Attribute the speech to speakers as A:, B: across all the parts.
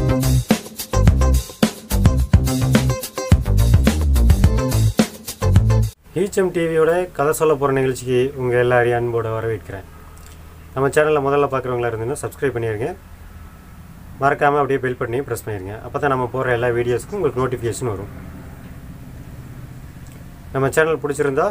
A: ஈச்சம் டிவியோட கதை சொல்ல போகிற நிகழ்ச்சிக்கு உங்கள் எல்லாரையும் அன்போடு வரவேற்கிறேன் நம்ம சேனலில் முதல்ல பார்க்குறவங்களா இருந்தீங்கன்னா சப்ஸ்கிரைப் பண்ணிடுங்க மறக்காமல் அப்படியே பெல் பண்ணி ப்ரெஸ் பண்ணிடுங்க அப்போ தான் நம்ம போகிற எல்லா வீடியோஸ்க்கும் உங்களுக்கு நோட்டிஃபிகேஷன் வரும் நம்ம சேனல் பிடிச்சிருந்தா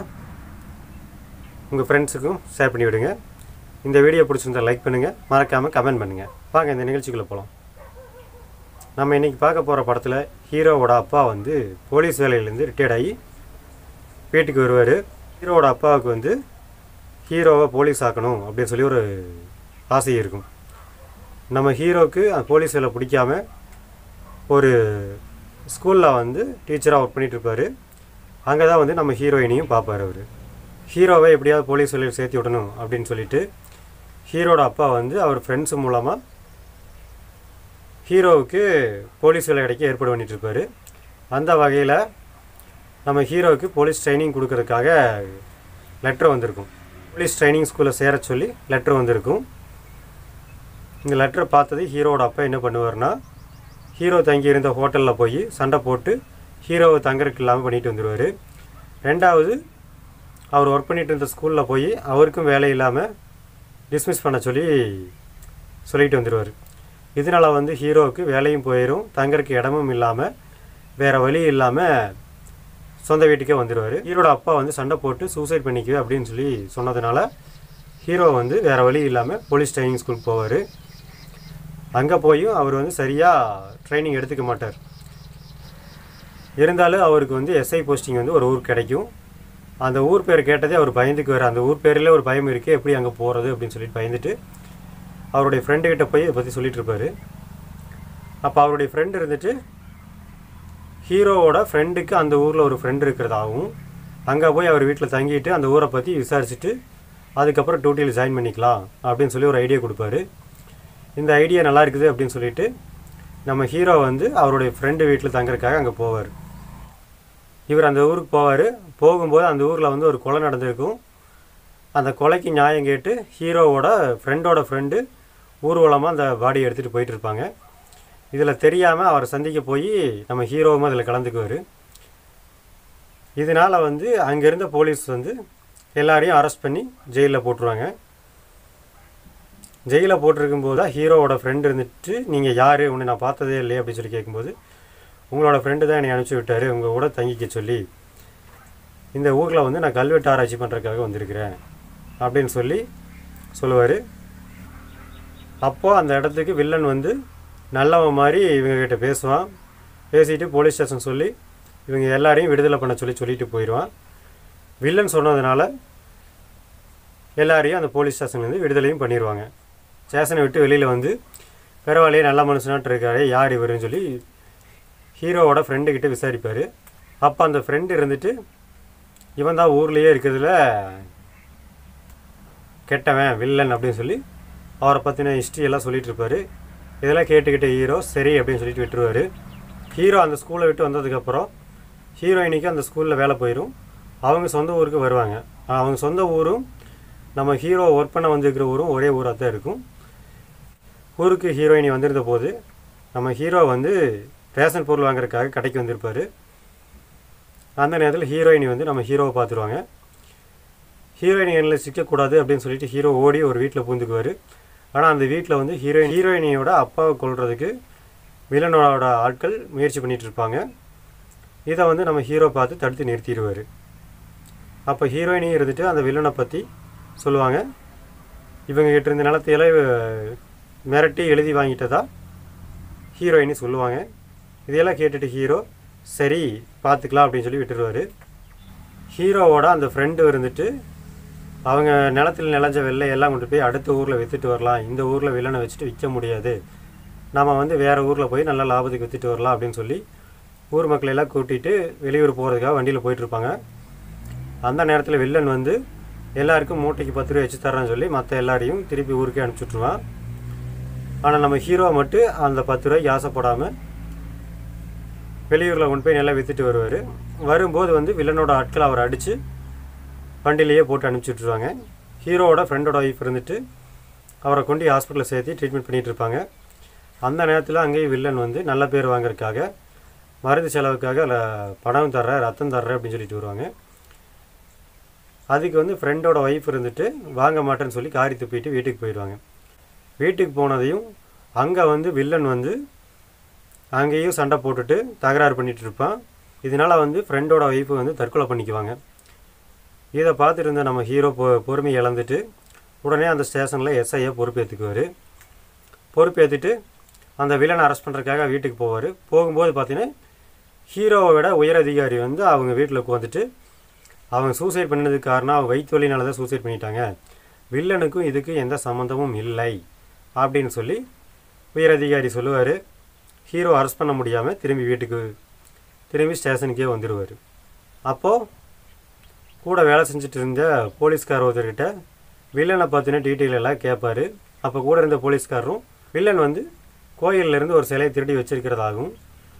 A: உங்கள் ஃப்ரெண்ட்ஸுக்கும் ஷேர் பண்ணி விடுங்க இந்த வீடியோ பிடிச்சிருந்தா லைக் பண்ணுங்கள் மறக்காமல் கமெண்ட் பண்ணுங்கள் வாங்க இந்த நிகழ்ச்சிக்குள்ளே போகலாம் நம்ம இன்றைக்கி பார்க்க போகிற படத்தில் ஹீரோவோட அப்பா வந்து போலீஸ் வேலையிலேருந்து ரிட்டையர்ட் ஆகி வீட்டுக்கு வருவார் ஹீரோவோட அப்பாவுக்கு வந்து ஹீரோவை போலீஸ் ஆக்கணும் அப்படின்னு சொல்லி ஒரு ஆசை இருக்கும் நம்ம ஹீரோவுக்கு அந்த போலீஸ் வேலை பிடிக்காம ஒரு ஸ்கூலில் வந்து டீச்சராக ஒர்க் பண்ணிட்டு இருப்பாரு அங்கே தான் வந்து நம்ம ஹீரோயினையும் பார்ப்பார் அவர் ஹீரோவை எப்படியாவது போலீஸ் வேலையில் சேர்த்து விடணும் அப்படின்னு சொல்லிட்டு ஹீரோட அப்பா வந்து அவர் ஃப்ரெண்ட்ஸ் மூலமாக ஹீரோவுக்கு போலீஸ் வேலை கிடைக்க ஏற்பாடு பண்ணிட்டு இருப்பாரு அந்த வகையில் நம்ம ஹீரோவுக்கு போலீஸ் ட்ரைனிங் கொடுக்கறதுக்காக லெட்டர் வந்திருக்கும் போலீஸ் ட்ரைனிங் ஸ்கூலில் சேர சொல்லி லெட்டர் வந்திருக்கும் இந்த லெட்டரை பார்த்தது ஹீரோவோட அப்பா என்ன பண்ணுவார்னா ஹீரோ தங்கி இருந்த ஹோட்டலில் போய் சண்டை போட்டு ஹீரோவை தங்கறதுக்கு இல்லாமல் பண்ணிட்டு வந்துடுவார் ரெண்டாவது அவர் ஒர்க் பண்ணிட்டு இருந்த ஸ்கூலில் போய் அவருக்கும் வேலை இல்லாமல் டிஸ்மிஸ் பண்ண சொல்லி சொல்லிட்டு வந்துடுவார் இதனால் வந்து ஹீரோவுக்கு வேலையும் போயிடும் தங்கறதுக்கு இடமும் இல்லாமல் வேறு வழி இல்லாமல் சொந்த வீட்டுக்கே வந்துடுவார் ஹீரோட அப்பா வந்து சண்டை போட்டு சூசைட் பண்ணிக்குவே அப்படின்னு சொல்லி சொன்னதுனால ஹீரோ வந்து வேறு வழி இல்லாமல் போலீஸ் ட்ரைனிங் ஸ்கூல் போவார் அங்கே போயும் அவர் வந்து சரியாக ட்ரைனிங் எடுத்துக்க மாட்டார் இருந்தாலும் அவருக்கு வந்து எஸ்ஐ போஸ்டிங் வந்து ஒரு ஊர் கிடைக்கும் அந்த ஊர் பேர் கேட்டதே அவர் பயந்துக்குவார் அந்த ஊர் பேரில் ஒரு பயம் இருக்குது எப்படி அங்கே போகிறது அப்படின்னு சொல்லிட்டு பயந்துட்டு அவருடைய ஃப்ரெண்டுக்கிட்ட போய் இதை பற்றி சொல்லிட்டு இருப்பாரு அப்போ அவருடைய ஃப்ரெண்டு இருந்துட்டு ஹீரோவோட ஃப்ரெண்டுக்கு அந்த ஊரில் ஒரு ஃப்ரெண்டு இருக்கிறதாகவும் அங்கே போய் அவர் வீட்டில் தங்கிட்டு அந்த ஊரை பற்றி விசாரிச்சுட்டு அதுக்கப்புறம் டியூட்டியில் ஜாயின் பண்ணிக்கலாம் அப்படின்னு சொல்லி ஒரு ஐடியா கொடுப்பாரு இந்த ஐடியா நல்லா இருக்குது அப்படின்னு சொல்லிட்டு நம்ம ஹீரோ வந்து அவருடைய ஃப்ரெண்டு வீட்டில் தங்குறதுக்காக அங்கே போவார் இவர் அந்த ஊருக்கு போவார் போகும்போது அந்த ஊரில் வந்து ஒரு கொலை நடந்திருக்கும் அந்த கொலைக்கு நியாயம் கேட்டு ஹீரோவோட ஃப்ரெண்டோட ஃப்ரெண்டு ஊர்வலமாக அந்த பாடியை எடுத்துகிட்டு போயிட்டு இருப்பாங்க இதில் தெரியாமல் அவரை சந்திக்க போய் நம்ம ஹீரோவும் அதில் கலந்துக்குவார் இதனால் வந்து அங்கே இருந்த போலீஸ் வந்து எல்லாரையும் அரெஸ்ட் பண்ணி ஜெயிலில் போட்டுருவாங்க ஜெயிலில் போட்டிருக்கும்போது தான் ஹீரோவோட ஃப்ரெண்டு இருந்துட்டு நீங்கள் யார் உன்னை நான் பார்த்ததே இல்லையே அப்படின்னு சொல்லி கேட்கும்போது உங்களோட ஃப்ரெண்டு தான் என்னை அனுப்பிச்சி விட்டார் உங்கள் கூட தங்கிக்க சொல்லி இந்த ஊரில் வந்து நான் கல்வெட்டு ஆராய்ச்சி பண்ணுறதுக்காக வந்திருக்கிறேன் அப்படின்னு சொல்லி சொல்லுவார் அப்போது அந்த இடத்துக்கு வில்லன் வந்து நல்லவன் மாதிரி இவங்ககிட்ட பேசுவான் பேசிட்டு போலீஸ் ஸ்டேஷன் சொல்லி இவங்க எல்லாரையும் விடுதலை பண்ண சொல்லி சொல்லிட்டு போயிடுவான் வில்லன் சொன்னதுனால எல்லாரையும் அந்த போலீஸ் ஸ்டேஷன்லேருந்து விடுதலையும் பண்ணிடுவாங்க ஸ்டேஷனை விட்டு வெளியில் வந்து பரவாயில்லையே நல்ல மனுஷனாட்டு இருக்காரு யார் இவருன்னு சொல்லி ஹீரோவோட ஃப்ரெண்டுக்கிட்ட விசாரிப்பார் அப்போ அந்த ஃப்ரெண்டு இருந்துட்டு இவன் தான் ஊர்லேயே இருக்கிறதுல கெட்டவன் வில்லன் அப்படின்னு சொல்லி அவரை பற்றின ஹிஸ்ட்ரி எல்லாம் சொல்லிட்டு இருப்பாரு இதெல்லாம் கேட்டுக்கிட்ட ஹீரோ சரி அப்படின்னு சொல்லிட்டு விட்டுருவார் ஹீரோ அந்த ஸ்கூலை விட்டு வந்ததுக்கப்புறம் ஹீரோயினிக்கு அந்த ஸ்கூலில் வேலை போயிடும் அவங்க சொந்த ஊருக்கு வருவாங்க அவங்க சொந்த ஊரும் நம்ம ஹீரோ ஒர்க் பண்ண வந்திருக்கிற ஊரும் ஒரே ஊராக தான் இருக்கும் ஊருக்கு ஹீரோயினி வந்திருந்த போது நம்ம ஹீரோ வந்து ரேஷன் பொருள் வாங்குறதுக்காக கடைக்கு வந்திருப்பார் அந்த நேரத்தில் ஹீரோயினி வந்து நம்ம ஹீரோவை பார்த்துருவாங்க ஹீரோயினி எண்ணில் சிக்கக்கூடாது அப்படின்னு சொல்லிட்டு ஹீரோ ஓடி ஒரு வீட்டில் பூந்துக்குவார் ஆனால் அந்த வீட்டில் வந்து ஹீரோயின் ஹீரோயினியோட அப்பாவை கொல்றதுக்கு வில்லனோட ஆட்கள் முயற்சி பண்ணிட்டு இருப்பாங்க இதை வந்து நம்ம ஹீரோ பார்த்து தடுத்து நிறுத்திடுவார் அப்போ ஹீரோயினியும் இருந்துட்டு அந்த வில்லனை பற்றி சொல்லுவாங்க இவங்க கிட்ட இருந்த நிலத்தையெல்லாம் இவ மிரட்டி எழுதி வாங்கிட்டதா ஹீரோயினி சொல்லுவாங்க இதையெல்லாம் கேட்டுட்டு ஹீரோ சரி பார்த்துக்கலாம் அப்படின்னு சொல்லி விட்டுருவார் ஹீரோவோட அந்த ஃப்ரெண்டு இருந்துட்டு அவங்க நிலத்தில் நிலஞ்ச வெள்ளை எல்லாம் கொண்டு போய் அடுத்த ஊரில் விற்றுட்டு வரலாம் இந்த ஊரில் வில்லனை வச்சுட்டு விற்க முடியாது நம்ம வந்து வேறு ஊரில் போய் நல்ல லாபத்துக்கு விற்றுட்டு வரலாம் அப்படின்னு சொல்லி ஊர் மக்களை எல்லாம் கூட்டிகிட்டு வெளியூர் போகிறதுக்காக வண்டியில் போயிட்டுருப்பாங்க அந்த நேரத்தில் வில்லன் வந்து எல்லாருக்கும் மூட்டைக்கு பத்து ரூபா வச்சு தரேன்னு சொல்லி மற்ற எல்லாரையும் திருப்பி ஊருக்கே அனுப்பிச்சுட்ருவான் ஆனால் நம்ம ஹீரோ மட்டும் அந்த பத்து ரூபாய்க்கு ஆசைப்படாமல் வெளியூரில் கொண்டு போய் நல்லா விற்றுட்டு வருவார் வரும்போது வந்து வில்லனோட ஆட்கள் அவரை அடித்து வண்டியிலேயே போட்டு அனுப்பிச்சி விட்ருவாங்க ஹீரோவோட ஃப்ரெண்டோட ஒய்ஃப் இருந்துட்டு அவரை கொண்டு ஹாஸ்பிட்டலில் சேர்த்து ட்ரீட்மெண்ட் பண்ணிகிட்டு இருப்பாங்க அந்த நேரத்தில் அங்கேயும் வில்லன் வந்து நல்ல பேர் வாங்குறதுக்காக மருந்து செலவுக்காக அதில் பணம் தர்றேன் ரத்தம் தர்றேன் அப்படின்னு சொல்லிட்டு வருவாங்க அதுக்கு வந்து ஃப்ரெண்டோட ஒய்ஃப் இருந்துட்டு வாங்க மாட்டேன்னு சொல்லி காரி துப்பிட்டு வீட்டுக்கு போயிடுவாங்க வீட்டுக்கு போனதையும் அங்கே வந்து வில்லன் வந்து அங்கேயும் சண்டை போட்டுட்டு தகராறு பண்ணிட்டு இருப்பான் இதனால் வந்து ஃப்ரெண்டோட ஒய்ஃபு வந்து தற்கொலை பண்ணிக்குவாங்க இதை பார்த்துட்டு இருந்த நம்ம ஹீரோ பொ பொறுமை இழந்துட்டு உடனே அந்த ஸ்டேஷனில் எஸ்ஐயை பொறுப்பேற்றுக்குவார் பொறுப்பேற்றுட்டு அந்த வில்லனை அரெஸ்ட் பண்ணுறதுக்காக வீட்டுக்கு போவார் போகும்போது பார்த்தீங்கன்னா ஹீரோவை விட உயர் அதிகாரி வந்து அவங்க வீட்டில் உட்காந்துட்டு அவங்க சூசைட் பண்ணதுக்கு காரணம் அவங்க வயிற்று வலினால தான் சூசைட் பண்ணிட்டாங்க வில்லனுக்கும் இதுக்கு எந்த சம்மந்தமும் இல்லை அப்படின்னு சொல்லி உயர் அதிகாரி சொல்லுவார் ஹீரோ அரெஸ்ட் பண்ண முடியாமல் திரும்பி வீட்டுக்கு திரும்பி ஸ்டேஷனுக்கே வந்துடுவார் அப்போது கூட வேலை செஞ்சுட்டு இருந்த போலீஸ்கார் ஒருத்தர்கிட்ட வில்லனை பற்றின டீட்டெயில் எல்லாம் கேட்பாரு அப்போ கூட இருந்த போலீஸ்காரரும் வில்லன் வந்து கோயில்ல இருந்து ஒரு சிலையை திருடி வச்சிருக்கிறதாகவும்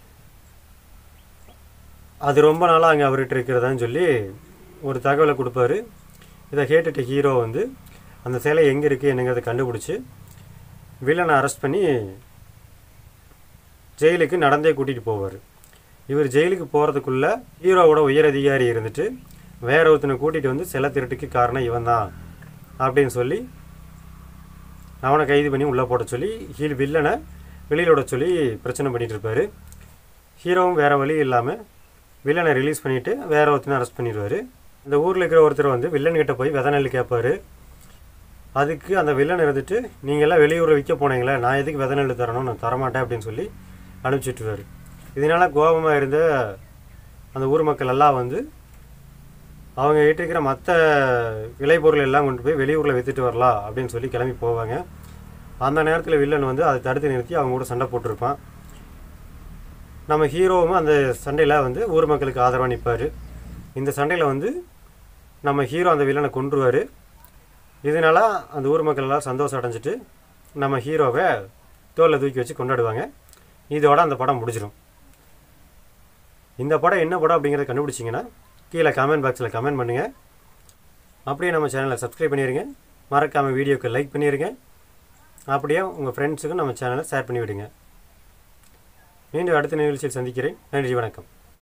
A: அது ரொம்ப நாளாக அங்கே அவர்கிட்ட இருக்கிறதான்னு சொல்லி ஒரு தகவலை கொடுப்பாரு இதை கேட்டுட்டு ஹீரோ வந்து அந்த சிலை எங்கே இருக்குது என்னங்கிறத கண்டுபிடிச்சி வில்லனை அரெஸ்ட் பண்ணி ஜெயிலுக்கு நடந்தே கூட்டிகிட்டு போவார் இவர் ஜெயிலுக்கு போகிறதுக்குள்ள ஹீரோவோட உயர் அதிகாரி இருந்துட்டு வேற ஒருத்தனை கூட்டிகிட்டு வந்து சிலை திருட்டுக்கு காரணம் இவன் தான் அப்படின்னு சொல்லி அவனை கைது பண்ணி உள்ளே போட சொல்லி ஹீல் வில்லனை வெளியில் விட சொல்லி பிரச்சனை பண்ணிட்டு இருப்பாரு ஹீரோவும் வேற வழி இல்லாமல் வில்லனை ரிலீஸ் பண்ணிவிட்டு வேற ஒருத்தனை அரெஸ்ட் பண்ணிடுவார் இந்த ஊரில் இருக்கிற ஒருத்தர் வந்து வில்லன் கிட்ட போய் வித நெல் கேட்பாரு அதுக்கு அந்த வில்லன் இருந்துட்டு நீங்கள் எல்லாம் வெளியூரில் விற்க போனீங்களே நான் எதுக்கு வித நெல் தரணும் நான் தரமாட்டேன் அப்படின்னு சொல்லி அனுப்பிச்சிட்டுருவார் இதனால் கோபமாக இருந்த அந்த ஊர் மக்கள் எல்லாம் வந்து அவங்க கிட்ட இருக்கிற மற்ற விளைபொருள் எல்லாம் கொண்டு போய் வெளியூரில் விற்றுட்டு வரலாம் அப்படின்னு சொல்லி கிளம்பி போவாங்க அந்த நேரத்தில் வில்லன் வந்து அதை தடுத்து நிறுத்தி அவங்க கூட சண்டை போட்டிருப்பான் நம்ம ஹீரோவும் அந்த சண்டையில் வந்து ஊர் மக்களுக்கு ஆதரவாக நிற்பார் இந்த சண்டையில் வந்து நம்ம ஹீரோ அந்த வில்லனை கொன்றுவார் இதனால அந்த ஊர் மக்கள் எல்லாம் சந்தோஷம் அடைஞ்சிட்டு நம்ம ஹீரோவை தோளில் தூக்கி வச்சு கொண்டாடுவாங்க இதோட அந்த படம் முடிஞ்சிடும் இந்த படம் என்ன படம் அப்படிங்கிறத கண்டுபிடிச்சிங்கன்னா கீழே கமெண்ட் பாக்ஸில் கமெண்ட் பண்ணுங்கள் அப்படியே நம்ம சேனலை சப்ஸ்கிரைப் பண்ணிடுங்க மறக்காமல் வீடியோக்கு லைக் பண்ணிடுங்க அப்படியே உங்கள் ஃப்ரெண்ட்ஸுக்கும் நம்ம சேனலை ஷேர் பண்ணி விடுங்க மீண்டும் அடுத்த நிகழ்ச்சியில் சந்திக்கிறேன் நன்றி வணக்கம்